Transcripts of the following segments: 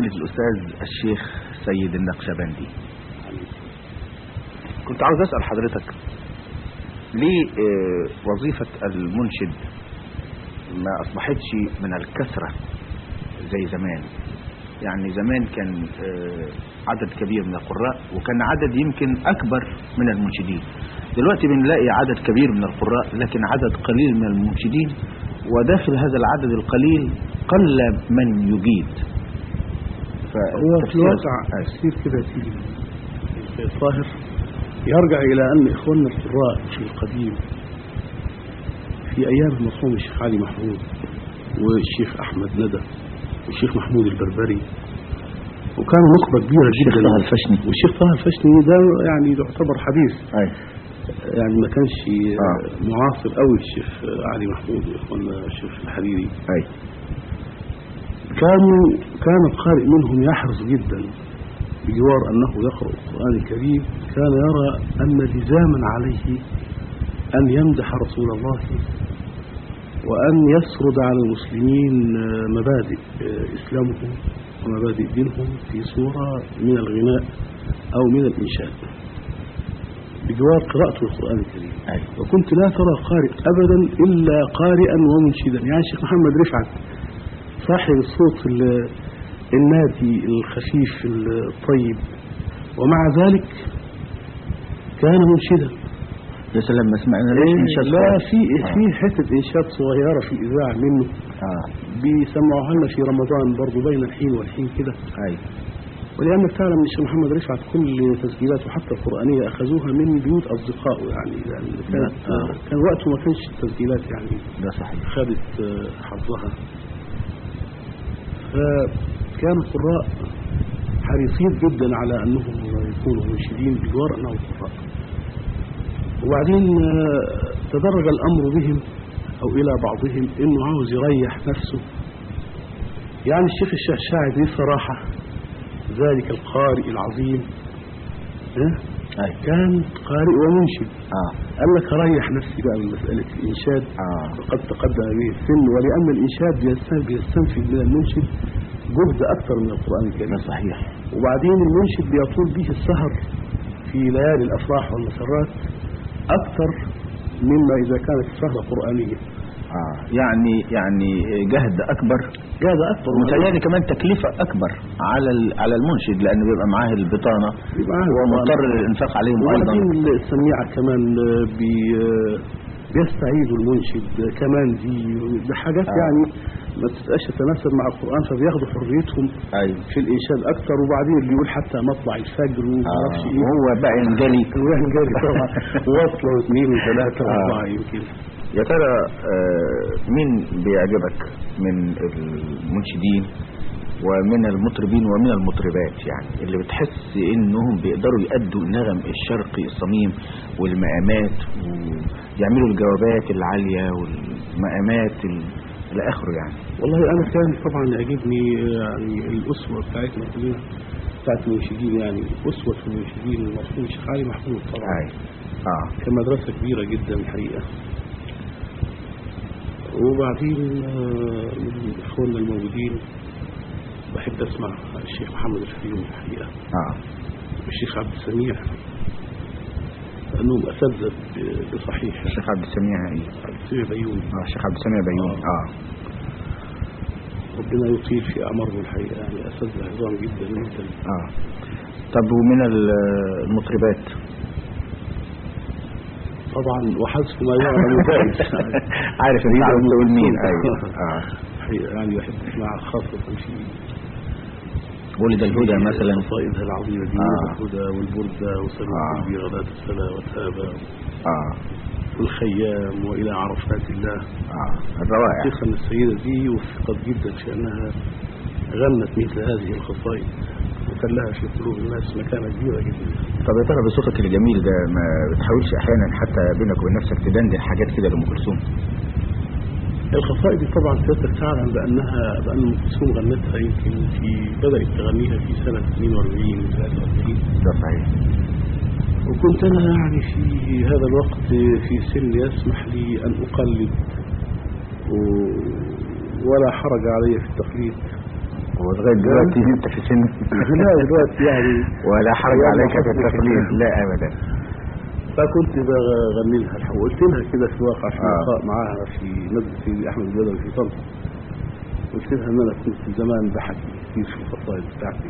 فضيلة الأستاذ الشيخ سيد النقشبندي كنت عاوز أسأل حضرتك ليه آه، وظيفة المنشد ما أصبحتش من الكثرة زي زمان يعني زمان كان آه، عدد كبير من القراء وكان عدد يمكن أكبر من المنشدين دلوقتي بنلاقي عدد كبير من القراء لكن عدد قليل من المنشدين وداخل هذا العدد القليل قل من يجيد هو في فالتفسير- الواقع أيوة. تفسير كده يا سيدي الظاهر يرجع إلى أن إخواننا القراء في القديم في أيام المرحوم الشيخ علي محمود والشيخ أحمد ندى والشيخ محمود البربري وكانوا نخبة كبيرة الشيخ جدا طه الفشني. والشيخ طه الفشني ده يعني يعتبر حديث أيوة. يعني ما كانش آه. معاصر قوي الشيخ علي محمود واخواننا الشيخ الحريري أيوة. كانوا كان القارئ منهم يحرص جدا بجوار أنه يقرأ القرآن الكريم كان يرى أن لزاما عليه أن يمدح رسول الله وأن يسرد على المسلمين آه، مبادئ آه، إسلامهم ومبادئ دينهم في صورة من الغناء أو من الإنشاد بجوار قراءة القرآن الكريم أيوة. وكنت لا ترى قارئ أبدا إلا قارئا ومنشدا يعني الشيخ محمد رفعت صاحب الصوت ال- الناتي الخفيف الطيب ومع ذلك كان منشدا يا سلام ما سمعنا ليش إنشاد لا خالص. في آه. في حته انشاد صغيره في اذاعه منه آه. بيسمعوها لنا في رمضان برضه بين الحين والحين كده أيوة. ولانك تعلم ان الشيخ محمد رفعت كل تسجيلاته حتى القرانيه اخذوها من بيوت اصدقائه يعني لان كانت آه. كان وقته ما كانش التسجيلات يعني ده صحيح خدت آه، حظها فكان القراء حريصين جدا على انهم يكونوا منشدين بجوار انهم قراء وبعدين آه، تدرج الامر بهم او الى بعضهم انه عاوز يريح نفسه يعني الشيخ الشعشاعي دي صراحه ذلك القارئ العظيم ها؟ أيوة. كان قارئ ومنشد آه. قال لك اريح نفسي بقى من مساله الانشاد آه. وقد تقدم به السن ولأن الإنشاد بيستن- بيستنفذ من المنشد جهد أكثر من القرآن الكريم ده صحيح وبعدين المنشد بيطول به السهر في ليالي الأفراح والمسرات أكثر مما إذا كانت السهرة قرآنية آه. يعني يعني جهد أكبر جهد أكثر ومتهيألي كمان تكلفة أكبر على ال- على المنشد لأنه بيبقى معاه البطانة يبقى معاه ومضطر البطانة. للإنفاق عليهم أيضا وبعدين السميعة كمان بي بيستعيد المنشد كمان دي بحاجات آه. يعني ما تبقاش تتناسب مع القرآن فبياخدوا حريتهم أيوة. في الإنشاد أكثر وبعدين اللي يقول حتى مطلع الفجر وما اعرفش آه. إيه وهو بقى ينجلي الواحد جاري طبعا واصلة واثنين وثلاثة آه. وأربعة يمكن يا ترى آه، مين بيعجبك من المنشدين ومن المطربين ومن المطربات يعني اللي بتحس انهم بيقدروا يأدوا النغم الشرقي الصميم والمقامات ويعملوا الجوابات العالية والمقامات ال- الى اخره يعني والله أنا كان طبعا يعجبني يعني الأسوة بتاعتنا كلنا بتاعت المنشدين يعني أسوة المنشدين المرحوم الشيخ علي محمود طبعا هاي اه كمدرسة كبيرة جدا الحقيقة وبعدين آه، من إخواننا الموجودين بحب أسمع الشيخ محمد الفيوم الحقيقة اه والشيخ عبد السميع لأنهم أساتذة ب- بصحيح الشيخ عبد السميع ايه عبد السميع بيومي اه الشيخ عبد السميع بيومي اه ربنا يطيل في أعمارهم الحقيقة يعني أساتذة عظام جدا جدا اه طب ومن ال- المطربات طبعا وحذف ما يعلم جائز عارف انت عاوز تقول مين ايوه اه الحقيقة يعني بحب أسمع خاصة في ولد الهدى مثلا قصائدها العظيمة دي آه. الهدى والبردة وسلم آه. قلبي غداة السلا وتابا اه والخيام وإلى عرفات الله اه الروائع شيخا السيدة دي وفقت جدا في أنها غنت مثل هذه القصائد وكان لها في قلوب الناس مكانة كبيرة جدا طب يا ترى بصوتك الجميل ده ما بتحاولش احيانا حتى بينك وبين نفسك تدندن حاجات كده لام كلثوم القصائد دي طبعا سيادتك تعلم بأنها بأن أم كلثوم غنتها يمكن في بدأت تغنيها في سنة 42 43 ده صحيح وكنت أنا يعني في هذا الوقت في سن يسمح لي أن أقلد و- ولا حرج علي في التقليد ولغايه دلوقتي انت في سن لا دلوقتي يعني ولا حرج يعني عليك في حسب التقليد الكلام. لا ابدا فكنت بغني لها الحب قلت لها كده في واقع في آه. لقاء معاها في مسجد سيدي احمد البدوي في طنطا قلت لها ان انا كنت زمان بحكي كتير في القصائد بتاعتي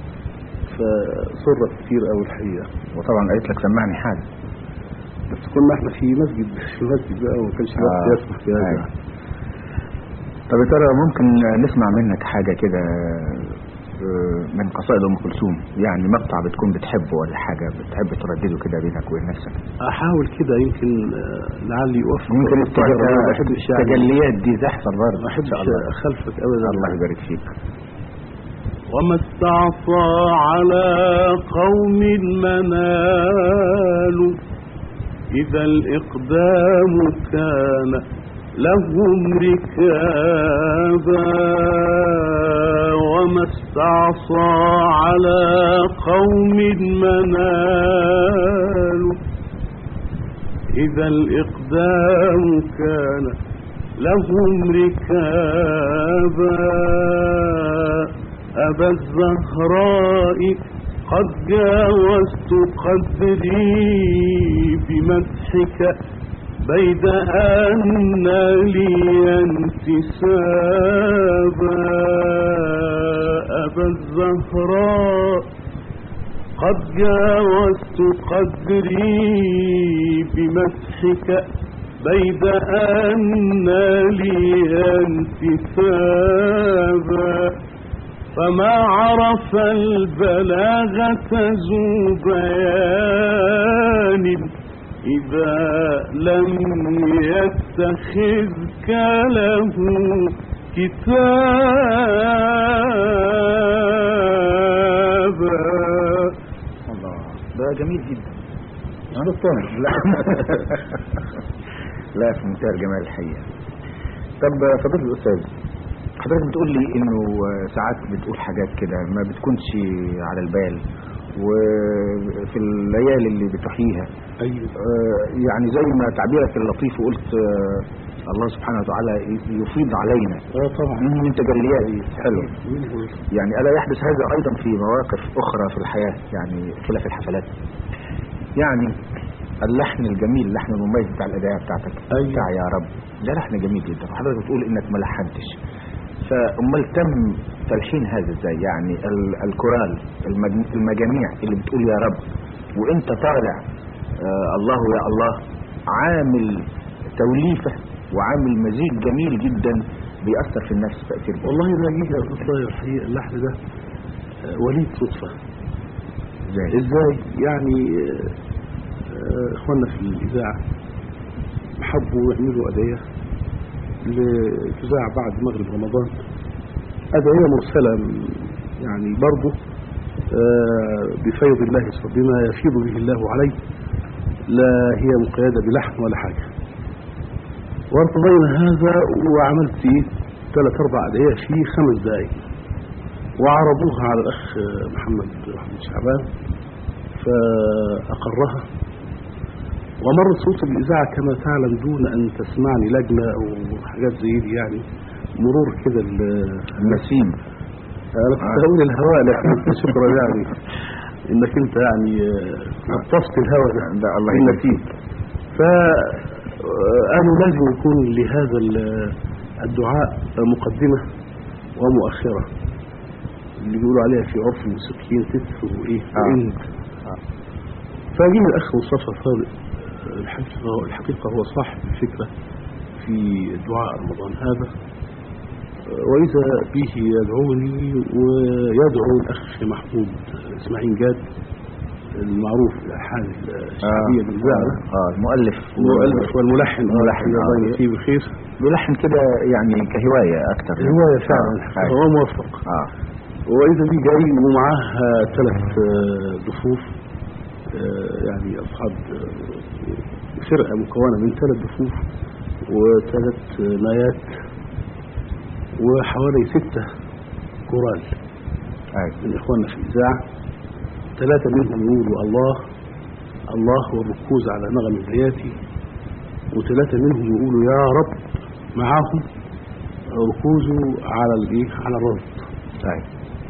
فصرت كتير قوي الحقيقه وطبعا قالت لك سمعني حاجه بس كنا احنا في مسجد في مسجد بقى وما كانش آه. الوقت يسمح بهذا أيوة. طب يا ترى ممكن نسمع منك حاجه كده آه، من قصائد ام كلثوم يعني مقطع بتكون بتحبه ولا حاجه بتحب تردده كده بينك وبين نفسك احاول كده يمكن آه، لعلي اوفق ممكن الطاهر. أنا ما بحبش يعني التجليات دي تحصل برضه ما ان احبش شاء الله اخلفك ابدا الله يبارك فيك وما استعصى على قوم منال إذا الإقدام كان لهم ركابا وما استعصى على قوم منال إذا الإقدام كان لهم ركابا أبا الزهراء قد جاوزت قدري بمدحك بيد أن لي انتسابا أبا الزهراء قد جاوزت قدري بمسحك بيد أن لي انتسابا فما عرف البلاغة ذو بيان إذا لم يتخذك له كتابا الله ده جميل جدا انا مطمن لا لا في منتهى الجمال الحقيقه طب فضيله الاستاذ حضرتك بتقول لي انه ساعات بتقول حاجات كده ما بتكونش على البال وفي الليالي اللي بتحييها أيوة آه، يعني زي ما تعبيرك اللطيف وقلت آه، الله سبحانه وتعالى يفيض علينا اه طبعا من تجليات حلوه منه يعني ألا يحدث هذا أيضا في مواقف أخرى في الحياة يعني خلاف الحفلات يعني اللحن الجميل اللحن المميز بتاع الأداء بتاعتك أيوة. بتاع يا رب ده لحن جميل جدا وحضرتك بتقول إنك ما لحنتش فأمال تم تلحين هذا إزاي يعني ال- الكورال المج- المجاميع اللي بتقول يا رب وإنت طالع آه الله يا الله عامل توليفة وعامل مزيج جميل جدا بيأثر في النفس تأثير جميل. والله ده جيجا القصة الحقيقة اللحن ده آه، وليد صدفة ازاي ازاي يعني آه، آه، اخواننا في الاذاعة حبوا يعملوا ادعية لتذاع بعد مغرب رمضان ادعية مرسلة م- يعني برضه آه، بفيض الله بما يفيض به الله عليه لا هي مقيدة بلحن ولا حاجة وارتضينا هذا وعملت ايه ثلاث اربع ادعية في خمس دقائق وعرضوها على الاخ محمد محمد شعبان فاقرها ومرت صوت الاذاعه كما تعلم دون ان تسمعني لجنه او حاجات زي دي يعني مرور كده ال- النسيم انا كنت هقول الهواء لكن أنت شكرا يعني انك انت يعني آه، لطفت الهواء ده ده الله النسيم فأنا لازم يكون لهذا ال- الدعاء مقدمة ومؤخرة اللي بيقولوا عليها في عرف الموسيقيين تتر وإيه آه. وإند فجه الأخ مصطفى صادق الحقيقة, الحقيقة هو صاحب الفكرة في دعاء رمضان هذا وإذا به يدعوني ويدعو الأخ محمود إسماعيل جاد المعروف الألحان الشعبية بالذات اه المؤلف المؤلف والملحن الملحن، الله آه. يمسيه بالخير بيلحن كده يعني كهواية أكتر هواية آه. فعلا آه. هو موفق آه. وإذا بيه جاي ومعاه ثلاث دفوف آه، يعني أصحاب آه، فرقة مكونة من ثلاث دفوف وثلاث نايات وحوالي ستة كورال أيوة. من إخواننا في الإذاعة ثلاثة منهم يقولوا الله الله والركوز على نغم البياتي وثلاثة منهم يقولوا يا رب معاهم ركوزه على الايه على الرد طيب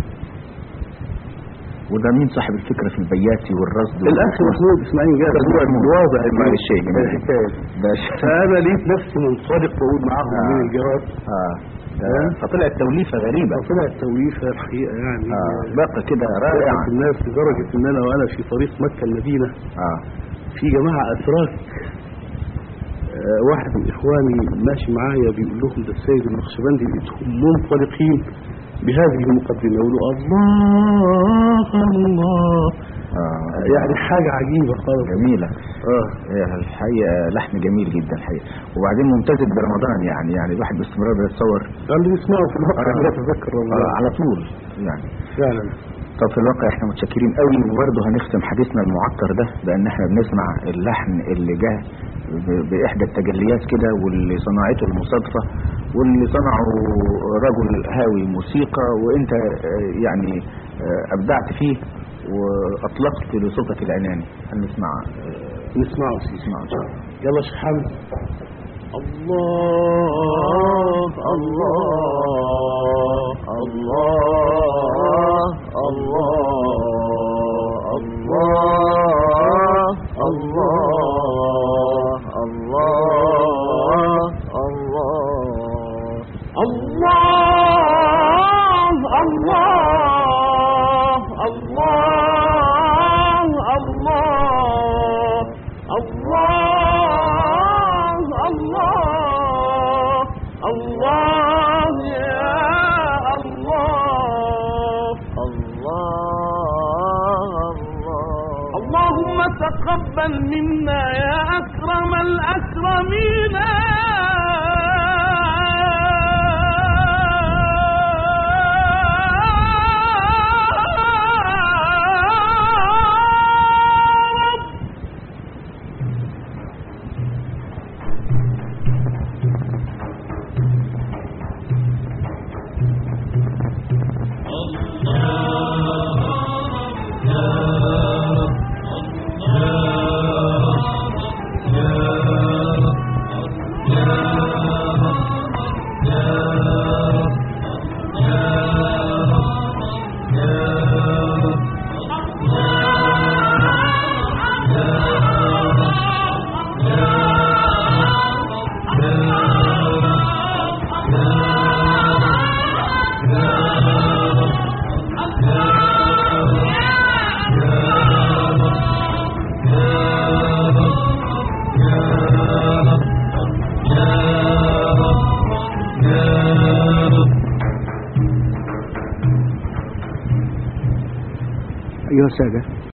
وده مين صاحب الفكرة في البياتي والرصد الاخ محمود اسماعيل جاب هو الواضع معلش يا جماعة. الحكايه باشا فانا لقيت نفسي منطلق بقول معاهم آه. من الجواب اه ده- فطلعت توليفة غريبة فطلعت توليفه الحقيقه يعني اه بقى كده رائع رائعة الناس لدرجه ان انا وانا في طريق مكه المدينه اه في جماعه اتراك آه، واحد من اخواني ماشي معايا بيقول لهم ده السيد النقشبندي لقيتهم منطلقين بهذه المقدمه يقولوا الله الله اه يعني حاجه عجيبه خالص جميلة اه هي الحقيقة لحن جميل جدا الحقيقة وبعدين ممتزج برمضان يعني يعني الواحد باستمرار بيتصور ده اللي يسمعوا في الواقع آه. لا تذكر آه رمضان على طول يعني فعلا طب في الواقع احنا متشكرين قوي وبرضه هنختم حديثنا المعطر ده بان احنا بنسمع اللحن اللي جه ب- باحدى التجليات كده واللي صنعته المصادفه واللي صنعه رجل هاوي موسيقى وانت آه، يعني آه، ابدعت فيه واطلقت لصوتك العناني هنسمع آه، نسمعه سيدي نسمع ان شاء الله يلا يا شيخ حمد الله الله الله الله الله الله الله الله الله الله الله الله الله الله يا الله الله الله اللهم تقبل منا يا أكرم الأكرمين أيها السادة